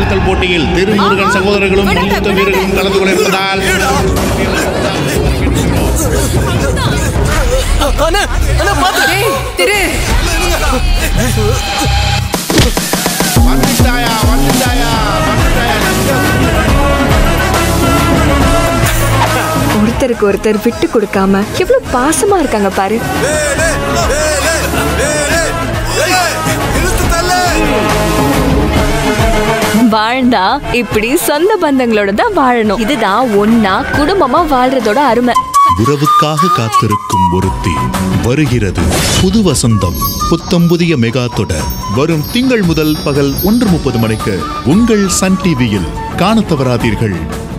இழுத்தல் போட்டியில் திருமுருகன் சகோதரர்களும் மல்யுத்த வீரர்களும் கலந்து கொள்ள இருப்பதால் அண்ணா அண்ணா பாத்து டேய், திரு வந்துட்டாயா வந்துட்டாயா வந்துட்டாயா ஒருத்தருக்கு ஒருத்தர் விட்டு கொடுக்காம எவ்வளவு பாசமா இருக்காங்க பாரு வாழ்ந்தா இப்படி சொந்த பந்தங்களோட தான் வாழணும் இதுதான் ஒன்னா குடும்பமா வாழ்றதோட அருமை உறவுக்காக காத்திருக்கும் ஒருத்தி வருகிறது புது வசந்தம் புத்தம் புதிய மெகா தொடர் வரும் திங்கள் முதல் பகல் ஒன்று முப்பது மணிக்கு உங்கள் சன் டிவியில் காணத் தவறாதீர்கள்